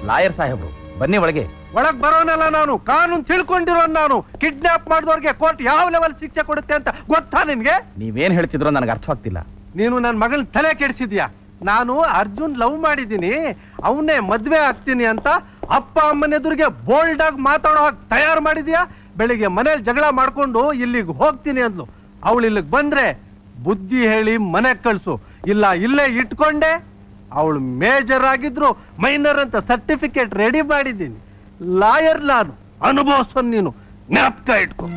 Lawyer ಸಾಹೇಬ್ರು ಬನ್ನಿ ಒಳಗೆ ಒಳಗ್ ಬರೋನಲ್ಲ ನಾನು ಕಾನೂನು ತಿಳ್ಕೊಂಡಿರೋ ನಾನು ಕಿಡ್ನಾಪ್ ಮಾಡಿದವ್ರಿಗೆ ಕೋರ್ಟ್ ಯಾವ ಲೆವೆಲ್ ಶಿಕ್ಷೆ ಕೊಡುತ್ತೆ ಅಂತ ಗೊತ್ತಾ ನಿನ್ಗೆ ನೀವೇನ್ ಹೇಳ್ತಿದ್ರೋ ನನಗೆ ಅರ್ಥವಾಗ್ತಿಲ್ಲ ನೀನು ನನ್ನ ಮಗಳನ್ನ ತಲೆ ಕೆಡಿಸಿದ್ಯಾ ನಾನು ಅರ್ಜುನ್ ಲವ್ ಮಾಡಿದ್ದೀನಿ ಅವನ್ನೇ ಮದ್ವೆ ಆಗ್ತೀನಿ ಅಂತ ಅಪ್ಪ ಅಮ್ಮನ ಎದುರಿಗೆ ಬೋಲ್ಡ್ ಆಗಿ ಮಾತಾಡೋ ಹಾಗೆ ತಯಾರು ಮಾಡಿದ್ಯಾ ಬೆಳಿಗ್ಗೆ ಮನೇಲಿ ಜಗಳ ಮಾಡ್ಕೊಂಡು ಇಲ್ಲಿಗೆ ಹೋಗ್ತೀನಿ ಅಂದ್ಲು ಅವಳು ಇಲ್ಲಿಗೆ ಬಂದ್ರೆ ಬುದ್ಧಿ ಹೇಳಿ ಮನೆಗೆ ಕಳ್ಸು ಇಲ್ಲ ಇಲ್ಲೇ ಇಟ್ಕೊಂಡೆ ಅವಳು ಮೇಜರ್ ಆಗಿದ್ರು ಮೈನರ್ ಅಂತ ಸರ್ಟಿಫಿಕೇಟ್ ರೆಡಿ ಮಾಡಿದ್ದೀನಿ ಲಾಯರ್ ನಾನು ಅನುಭವಿಸೋ ನೀನು ಜ್ಞಾಪಕ ಇಟ್ಕೊ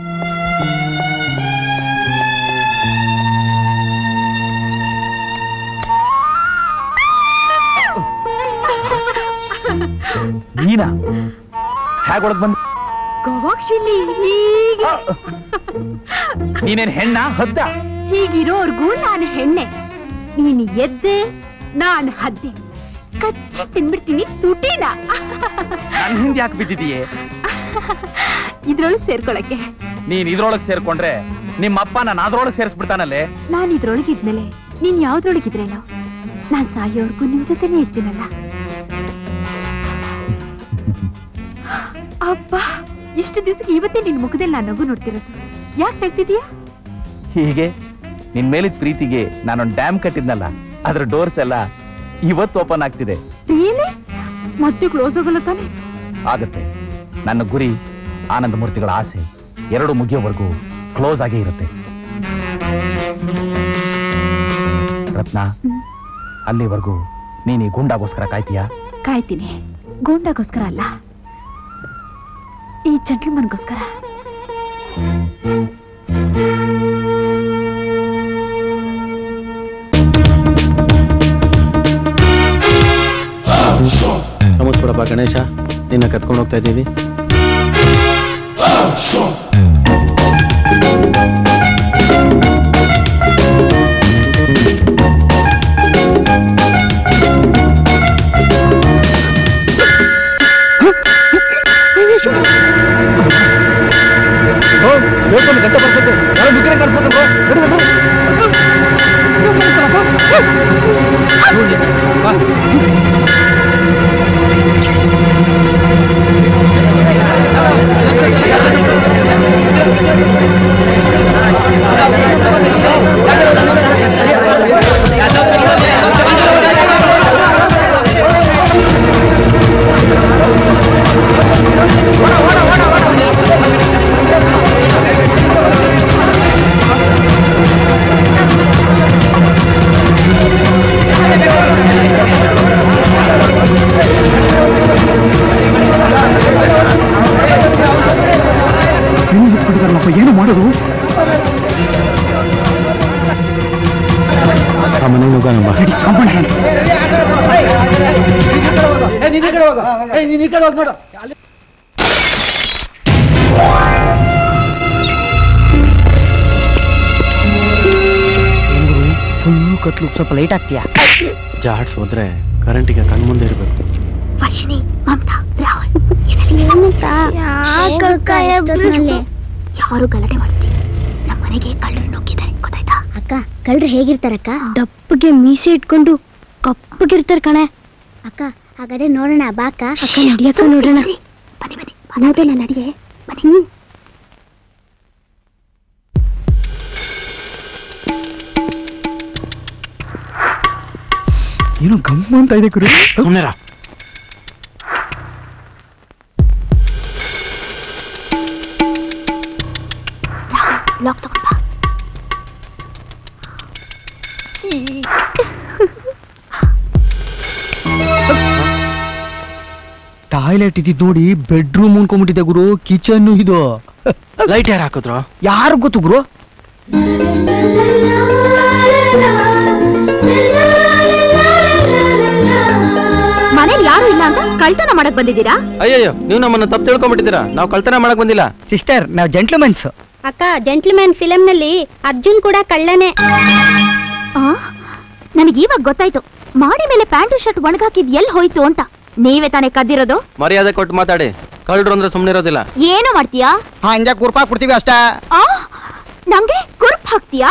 ನೀನಾ ಹೇಗ್ ಒಳಗ್ ಬಂದ್ ಗವಾಕ್ಷಿಲಿ ಹೀಗೆ ನೀನೇನ್ ಹೆಣ್ಣ ಹದ್ದ ಹೀಗಿರೋರ್ಗೂ ನಾನು ಹೆಣ್ಣೆ ನೀನು ಎದ್ದೆ ನಾನು ಹದ್ದೆ ಕಚ್ಚಿ ತಿನ್ಬಿಡ್ತೀನಿ ತುಟಿನ ನನ್ ಹಿಂದೆ ಯಾಕೆ ಬಿದ್ದಿದೀಯೇ ಇದ್ರೊಳಗೆ ಸೇರ್ಕೊಳಕ್ಕೆ ನೀನ್ ಇದ್ರೊಳಗ್ ಸೇರ್ಕೊಂಡ್ರೆ ನಿಮ್ಮಪ್ಪ ನಾನು ಅದ್ರೊಳಗ್ ಸೇರಿಸ್ಬಿಡ್ತಾನಲ್ಲೇ ನಾನು ಇದ್ರೊಳಗೆ ಇದ್ಮೇಲೆ ನೀನ್ ಯಾವ್ದ್ರೊಳಗಿದ್ರೇನೋ ನಾನ್ ಸಾಯೋರ್ಗೂ ನಿಮ್ ಜೊತೆನೇ ಇರ್ತೀನಲ್ಲ ಅಪ್ಪ ಇಷ್ಟು ದಿವಸಕ್ಕೆ ಇವತ್ತೇ ನಿನ್ ಮುಖದಲ್ಲಿ ನಾನು ನಗು ನೋಡ್ತಿರೋದು ಯಾಕೆ ನಗ್ತಿದೀಯಾ ಹೀಗೆ ನಿನ್ ಮೇಲಿದ್ ಪ್ರೀತಿಗೆ ನಾನೊಂದ್ ಡ್ಯಾಮ್ ಕಟ್ಟಿದ್ನಲ್ಲ ಅದ್ರ ಡೋರ್ಸ್ ಎಲ್ಲ ಇವತ್ತು ಓಪನ್ ಆಗ್ತಿದೆ ರಿಯಲಿ ಮತ್ತೆ ಕ್ಲೋಸ್ ಆಗಲ್ಲ ತಾನೆ ಆಗತ್ತೆ ನನ್ನ ಗುರಿ ಆನಂದ ಮೂರ್ತಿಗಳ ಆಸೆ ಎರಡು ಮುಗಿಯೋವರೆಗೂ ಕ್ಲೋಸ್ ಆಗೇ ಇರುತ್ತೆ ರತ್ನ ಅಲ್ಲಿವರೆಗೂ ನೀನ್ ಈ ಗುಂಡಾಗೋಸ್ಕರ ಕಾಯ್ತೀಯಾ ಕಾಯ್ತೀನಿ ಗೂಂಡಾಗೋಸ್ಕರ ಅಲ್ಲ ಈ ಜಂಟ್ಲ್ಮನ್ಗೋಸ್ಕರ ನಮಸ್ಕೊಡಪ್ಪ ಗಣೇಶ ನಿನ್ನ ಕತ್ಕೊಂಡು ಹೋಗ್ತಾ ಇದ್ದೀವಿ ಗಂಟೆ ಬರ್ಸಕ್ಕೆ ಯಾರೋ ನುಗ್ಗಿನ ಕಳ್ಸೋದು ಏನು ಮಾಡೋದು ಆ ಮನೆಗೆ ಹೋಗೋಣಮ್ಮ ಕಾಂಪೌಂಡ್ ಹ್ಯಾಂಡ್ ಫುಲ್ಲು ಕತ್ಲು ಸ್ವಲ್ಪ ಲೈಟ್ ಆಗ್ತೀಯಾ ಜಾಡ್ಸ್ ಹೋದ್ರೆ ಕರೆಂಟಿಗೆ ಕಣ್ಮುಂದೆ ಇರಬೇಕು ವರ್ಷಿಣಿ ಮಮತಾ ರಾಹುಲ್ ಯಾರು ಗಲಾಟೆ ಮಾಡ್ತೀವಿ ನಮ್ಮ ಮನೆಗೆ ಕಳ್ಳರು ನುಗ್ಗಿದ್ದಾರೆ ಗೊತ್ತಾಯ್ತಾ ಅಕ್ಕ ಕಳ್ರು ಹೇಗಿರ್ತಾರಕ್ಕ ದಪ್ಪಗೆ ಮೀಸೆ ಇಟ್ಕೊಂಡು ಕಪ್ಪಗಿರ್ತಾರ ಕಣೆ ಅಕ್ಕ ಹಾಗಾದ್ರೆ ನೋಡೋಣ ಬಾಕ ಅಕ್ಕ ನಡಿಯಕ್ಕ ನೋಡೋಣ ಬನ್ನಿ ಬನ್ನಿ ನೋಡೋಣ ನಡಿಯೇ ಬನ್ನಿ ಏನೋ ಗಮ್ಮ ಅಂತ ಇದೆ ಗುರು ಸುಮ್ಮನೆರಾ ಲಾಕ್ ತಗೊಂಡ್ ಬಾ ಟಾಯ್ಲೆಟ್ ಇದ್ದಿದ್ ನೋಡಿ ಬೆಡ್ರೂಮ್ ಅನ್ಕೊಂಬಿಟ್ಟಿದೆ ಗುರು ಕಿಚನ್ ಇದು ಲೈಟ್ ಯಾರು ಹಾಕಿದ್ರು ಯಾರು ಗೊತ್ತು ಗುರು ಮನೇಲಿ ಯಾರು ಇಲ್ಲ ಅಂತ ಕಳ್ತನ ಮಾಡಕ್ ಬಂದಿದ್ದೀರಾ ಅಯ್ಯಯ್ಯೋ ನೀವು ನಮ್ಮನ್ನ ತಪ್ಪು ತಿಳ್ಕೊಂಡ್ಬಿಟ್ಟಿದ್ದೀರಾ ನಾವು ಕಳ್ತನ ಮಾಡಕ್ ಬಂದಿಲ್ಲ ಸಿಸ್ಟರ್ ನಾವು ಜೆಂಟ್ಲ್ಮನ್ಸ್ ಅಕ್ಕ ಜೆಂಟ್ಲ್ಮ್ಯಾನ್ ಫಿಲಂ ನಲ್ಲಿ ಅರ್ಜುನ್ ಕೂಡ ಕಳ್ಳನೇ ನನಗೆ ಇವಾಗ ಗೊತ್ತಾಯ್ತು ಮಾಡಿ ಮೇಲೆ ಪ್ಯಾಂಟು ಶರ್ಟ್ ಒಣಗಾಕಿದ್ ಎಲ್ಲಿ ಹೋಯ್ತು ಅಂತ ನೀವೇ ತಾನೇ ಕದ್ದಿರೋದು ಮರ್ಯಾದೆ ಕೊಟ್ಟು ಮಾತಾಡಿ ಕಳ್ರು ಅಂದ್ರೆ ಸುಮ್ಮನೆ ಇರೋದಿಲ್ಲ ಏನು ಮಾಡ್ತೀಯಾ ಹಂಗೆ ಕುರ್ಪಾ ಕೊಡ್ತೀವಿ ಅಷ್ಟೇ ಆ ನಂಗೆ ಕುರ್ಪ್ ಹಾಕ್ತೀಯಾ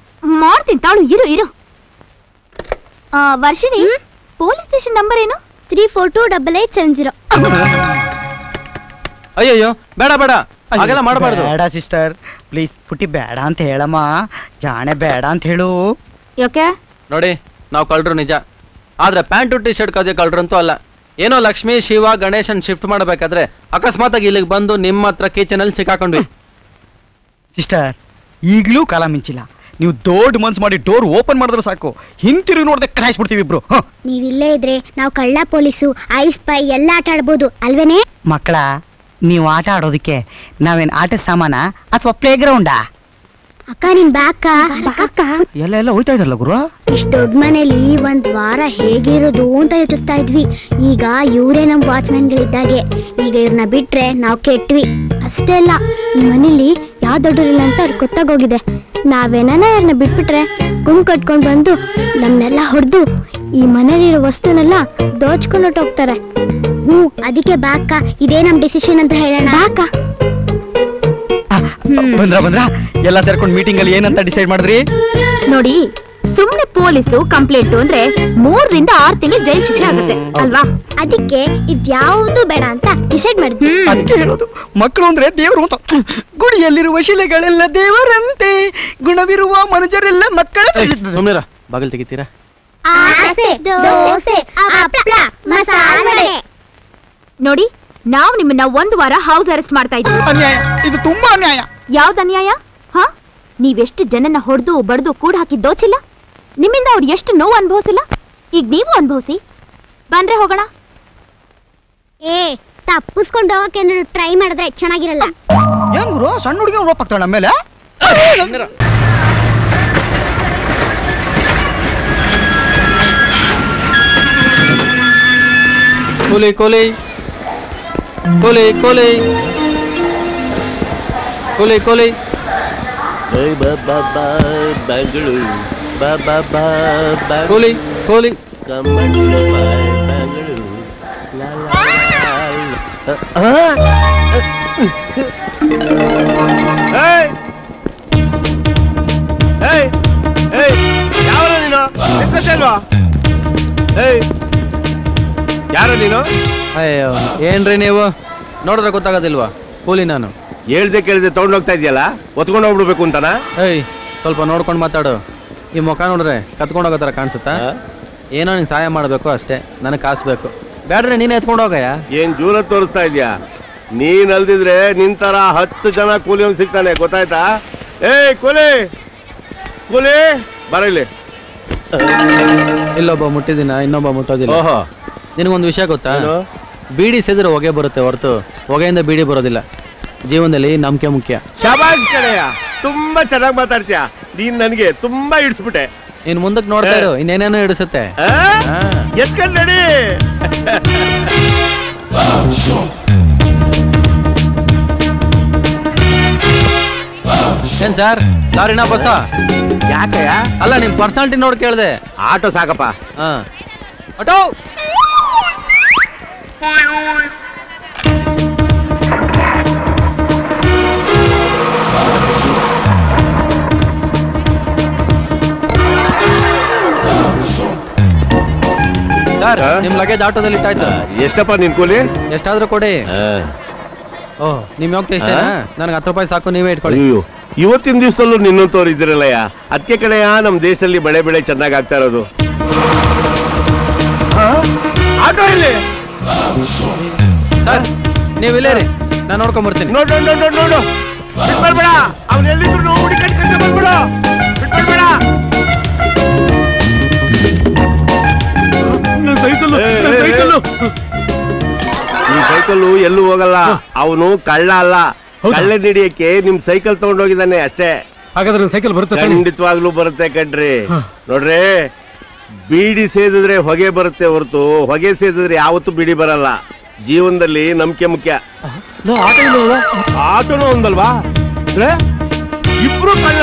ಮಾಡ್ತೀನಿ ತಾಳು ಇರು ಇರು ಆ, ವರ್ಷಿಣಿ ಪೊಲೀಸ್ ಸ್ಟೇಷನ್ ನಂಬರ್ ಏನು three four two double eight seven zero ಅಯ್ಯಯ್ಯೋ ಬೇಡ ಬೇಡ ಹಾಗೆಲ್ಲ ಮಾಡಬಾರ್ದು ಬೇಡ ಸಿಸ್ಟರ್ ಪ್ಲೀಸ್ ಪುಟ್ಟಿ ಬೇಡ ಅಂತ ಹೇಳಮ್ಮ ಜಾಣೆ ಬೇಡ ಅಂತ ಹೇಳು ಯಾಕೆ ನೋಡಿ ನಾವು ಕಳ್ರು ನಿಜ ಆದ್ರೆ ಪ್ಯಾಂಟು ಟಿ ಶರ್ಟ್ ಕದಿಯೋ ಕಳ್ರಂತೂ ಅಲ್ಲ ಏನೋ ಲಕ್ಷ್ಮಿ ಶಿವ ಗಣೇಶನ್ ಶಿಫ್ಟ್ ಮಾಡಬೇಕಾದ್ರೆ ಅಕಸ್ಮಾತ್ ಆಗಿ ಇಲ್ಲಿಗೆ ಬಂದು ನಿಮ್ಮ ಹತ್ರ ಕಿಚನಲ್ಲಿ ಸಿಕ್ಕಾಕೊಂಡ್ವಿ ಸಿಸ್ಟರ್ ಈಗಲೂ ಕಾಲ ಮಿಂಚಿಲ್ಲ ನೀವು ದೊಡ್ಡ ಮನ್ಸು ಮಾಡಿ ಡೋರ್ ಓಪನ್ ಮಾಡಿದ್ರೆ ಸಾಕು ಹಿಂತಿರುಗಿ ನೋಡ್ದೆ ಬಿಡ್ತೀವಿ ಇಬ್ರು ಹ. ನೀವಿಲ್ಲೇ ಇದ್ರೆ ನಾವು ಕಳ್ಳ ಪೊಲೀಸು ಐಸ್ ಪೈ ಎಲ್ಲ ಆಟ ಆಡ್ಬೋದು ಅಲ್ವೇನೆ ಮಕ್ಕಳ ನೀವು ಆಟ ಆಡೋದಕ್ಕೆ ನಾವೇನ್ ಆಟ ಸಾಮಾನ ಅಥವಾ ಪ್ಲೇ ಗ್ರೌಂಡಾ ಅಕ್ಕ ನಿನ್ ಬಾಕ ಬಾಕ ಎಲ್ಲ ಎಲ್ಲ ಹೋಯ್ತಾ ಇದ್ರಲ್ಲ ಗುರು ಇಷ್ಟ ದೊಡ್ಡ ಮನೇಲಿ ಒಂದ್ ವಾರ ಹೇಗಿರೋದು ಅಂತ ಯೋಚಿಸ್ತಾ ಇದ್ವಿ ಈಗ ಇವರೇ ನಮ್ ವಾಚ್ಮ್ಯಾನ್ ಗಳಿದ್ದಾಗೆ ಈಗ ಇವ್ರನ್ನ ಬಿಟ್ರೆ ನಾವ್ ಕೆಟ್ವಿ ಅಷ್ಟೇ ಅಲ್ಲ ಈ ಮನೇಲಿ ಯಾವ ದೊಡ್ಡರಿಲ್ಲ ಅಂತ ಅವ್ರಿಗೆ ಗೊತ್ತಾಗೋಗಿದೆ ನಾವೇನಾನ ಇವ್ರನ್ನ ಬಿಟ್ಬಿಟ್ರೆ ಗುಂಪು ಕಟ್ಕೊಂಡ್ ಬಂದು ನಮ್ನೆಲ್ಲ ಹೊಡೆದು ಈ ಮನೇಲಿರೋ ವಸ್ತುನೆಲ್ಲ ದೋಚ್ಕೊಂಡು ಹೋಗ್ತಾರೆ ಹ್ಞೂ ಅದಕ್ಕೆ ಬಾಕ ಇದೇ ನಮ್ ಡಿಸಿಷನ್ ಅಂತ ಹೇಳೋಣ ಬಾಕ ಬಂದ್ರ ಬಂದ್ರ ಎಲ್ಲ ಸೇರ್ಕೊಂಡು ಮೀಟಿಂಗ್ ಅಲ್ಲಿ ಏನಂತ ಡಿಸೈಡ್ ಮಾಡಿದ್ರಿ ನೋಡಿ ಸುಮ್ನೆ ಪೊಲೀಸು ಕಂಪ್ಲೇಂಟ್ ಅಂದ್ರೆ ಮೂರರಿಂದ ಆರು ತಿಂಗಳು ಜೈಲ್ ಶಿಕ್ಷೆ ಆಗುತ್ತೆ ಅಲ್ವಾ ಅದಕ್ಕೆ ಇದ್ಯಾವುದು ಬೇಡ ಅಂತ ಡಿಸೈಡ್ ಮಾಡಿದ್ವಿ ಅದಕ್ಕೆ ಹೇಳೋದು ಮಕ್ಕಳು ಅಂದ್ರೆ ದೇವರು ಅಂತ ಗುಡಿಯಲ್ಲಿರುವ ಶಿಲೆಗಳೆಲ್ಲ ದೇವರಂತೆ ಗುಣವಿರುವ ಮನುಜರೆಲ್ಲ ಮಕ್ಕಳ ಸುಮ್ಮನಿರ ಬಾಗಿಲು ತೆಗಿತೀರಾ ಆಸೆ ದೋಸೆ ಹಪ್ಳ ಮಸಾಲೆ ನೋಡಿ ನಾವ್ ನಿಮ್ಮನ್ನ ಒಂದ್ ವಾರ ಹೌಸ್ ಅರೆಸ್ಟ್ ಮಾಡ್ತಾ ಇದ್ವಿ ಅನ್ಯಾಯ ಇದು ತುಂಬಾ ಅನ್ಯಾಯ ಯಾವ್ದ್ ಅನ್ಯಾಯ ಹಾ ನೀವೆಷ್ಟು ಜನನ ಹೊಡೆದು ಬಡ್ದು ಕೂಡ ಹಾಕಿ ದೋಚಿಲ್ಲ ನಿಮ್ಮಿಂದ ಅವ್ರು ಎಷ್ಟು ನೋವು ಅನುಭವಿಸಿಲ್ಲ ಈಗ ನೀವು ಅನುಭವಿಸಿ ಬನ್ರೆ ಹೋಗೋಣ ಏ ತಪ್ಪಿಸ್ಕೊಂಡು ಹೋಗಕ್ಕೆ ಏನಾದ್ರು ಟ್ರೈ ಮಾಡಿದ್ರೆ ಚೆನ್ನಾಗಿರಲ್ಲ ಏನ್ ಗುರು ಸಣ್ಣ ಹುಡುಗಿ ರೋಪ್ ಆಗ್ತಾಳ ನಮ್ಮೇಲೆ ಕೂಲಿ ಕೂಲಿ ಕೂಲಿ ಕೂಲಿ ಕೂಲಿ ಕೂಲಿ ಕೂಲಿ ಕೂಲಿ ಏಯ್ ಏಯ್ ಏಯ್ ಯಾವ ನೀನು ಎತ್ತಲ್ವಾ ಏಯ್ ಯಾರು ನೀನು ಅಯ್ಯೋ ಏನ್ರಿ ನೀವು ನೋಡಿದ್ರೆ ಗೊತ್ತಾಗೋದಿಲ್ವಾ ಕೂಲಿ ನಾನು ಹೇಳ್ದೆ ಕೇಳಿದೆ ತಗೊಂಡೋಗ್ತಾ ಇದೆಯಲ್ಲ ಒತ್ಕೊಂಡು ಹೋಗ್ಬಿಡ್ಬೇಕು ಅಂತನಾ ಏಯ್ ಸ್ವಲ್ಪ ನೋಡ್ಕೊಂಡು ಮಾತಾಡು ಈ ಮುಖ ನೋಡಿದ್ರೆ ಕತ್ಕೊಂಡು ಹೋಗೋ ಥರ ಕಾಣಿಸುತ್ತಾ ಏನೋ ನಿಂಗೆ ಸಹಾಯ ಮಾಡಬೇಕು ಅಷ್ಟೇ ನನಗೆ ಕಾಸು ಬೇಕು ಬೇಡ್ರೆ ನೀನೇ ಎತ್ಕೊಂಡು ಹೋಗಯ್ಯ ಏನ್ ಜೂರ ತೋರಿಸ್ತಾ ಇದೀಯಾ ನೀನ್ ಅಲ್ದಿದ್ರೆ ನಿನ್ ತರ ಹತ್ತು ಜನ ಕೂಲಿಯವ್ನು ಸಿಗ್ತಾನೆ ಗೊತ್ತಾಯ್ತಾ ಏಯ್ ಕೂಲಿ ಕೂಲಿ ಬರ ಇಲ್ಲಿ ಇಲ್ಲೊಬ್ಬ ಮುಟ್ಟಿದಿನ ಇನ್ನೊಬ್ಬ ಮುಟ್ಟೋದಿಲ್ಲ ಓಹೋ ನಿನಗೊಂದು ವಿಷಯ ಗೊತ್ತಾ ಏನು? ಬೀಡಿ ಸೇದ್ರೆ ಹೊಗೆ ಬರುತ್ತೆ ಹೊರತು ಹೊಗೆಯಿಂದ ಬೀಡಿ ಬರೋದಿಲ್ಲ ಜೀವನದಲ್ಲಿ ನಂಬಿಕೆ ಮುಖ್ಯ ಶಾಬಾಜ್ ಕಡೆಯ ತುಂಬಾ ಚೆನ್ನಾಗಿ ಮಾತಾಡ್ತೀಯ ನೀನ್ ನನಗೆ ತುಂಬಾ ಇಡ್ಸ್ಬಿಟ್ಟೆ ಇನ್ ಮುಂದಕ್ಕೆ ನೋಡ್ತಾ ಇರು ಇನ್ನೇನೇನೋ ಹಿಡಿಸುತ್ತೆ ಆ? ಹಾ. ಎತ್ಕೊಂಡ್ ನಡಿ ಏನ್ ಸರ್ ಲಾರಿನ ಬಸ್ಸ ಯಾಕಯ್ಯ ಅಲ್ಲ ನಿಮ್ ಪರ್ಸನಾಲಿಟಿ ನೋಡಿ ಕೇಳ್ದೆ ಆಟೋ ಸಾಕಪ್ಪ ಹಾ ಆಟೋ ಸರ್ ಹಾ? ನಿಮ್ ಲಗೇಜ್ ಆಟೋದಲ್ಲಿ ಇಟ್ಟಾಯ್ತು ಎಷ್ಟಪ್ಪ ನಿನ್ ಕೂಲಿ ಎಷ್ಟಾದ್ರೂ ಕೊಡಿ ಓ ನಿಮ್ ಹೋಗ್ತಾ ಇಷ್ಟೇನಾ ನನಗೆ ಹತ್ತು ರೂಪಾಯಿ ಸಾಕು ನೀವೇ ಇಟ್ಕೊಳ್ಳಿ ಅಯ್ಯೋ ಇವತ್ತಿನ ದಿವಸದಲ್ಲೂ ನಿನ್ನಂತವ್ರು ಇದ್ದಿರಲ್ಲಯ್ಯ ಅದಕ್ಕೆ ಕಡೆಯ ನಮ್ ದೇಶದಲ್ಲಿ ಬೆಳೆ ಬೆಳೆ ಚೆನ್ನಾಗಿ ಆಗ್ತಾ ಇರೋದು ಆಟೋ ಇಲ್ಲಿ ಸರ್ ನೀವು ಇಲ್ಲೇ ರೀ ನಾನು ನೋಡ್ಕೊಂಡ್ ಬರ್ತೀನಿ ನೋಡು ನೋಡು ನೋಡು ನೋಡು ಬಿಟ್ಬರ್ಬೇಡ ಅವ್ನು ಎಲ್ಲಿದ್ರು ಹುಡಿ ಕಟ್ಕೊಂಡು ಬಂದ್ಬಿಡು ಬಿಟ್ಬರ್ಬೇಡ ಈ ಸೈಕಲ್ ಎಲ್ಲೂ ಹೋಗಲ್ಲ ಅವನು ಕಳ್ಳ ಅಲ್ಲ ಕಳ್ಳ ಹಿಡಿಯಕ್ಕೆ ನಿಮ್ ಸೈಕಲ್ ತಗೊಂಡೋಗಿದ್ದಾನೆ ಅಷ್ಟೇ ಹಾಗಾದ್ರೆ ಸೈಕಲ್ ಬರುತ್ತೆ ತಾನೇ? ಖಂಡಿತವಾಗ್ಲೂ ಬರುತ್ತೆ ಕಣ್ರಿ ನೋಡ್ರಿ ಬೀಡಿ ಸೇದಿದ್ರೆ ಹೊಗೆ ಬರುತ್ತೆ ಹೊರತು ಹೊಗೆ ಸೇದಿದ್ರೆ ಯಾವತ್ತೂ ಬಿಡಿ ಬರಲ್ಲ ಜೀವನದಲ್ಲಿ ನಂಬಿಕೆ ಮುಖ್ಯ ಆಟೋನೂ ಒಂದಲ್ವಾ ಇಬ್ರು ಕಳ್ಳ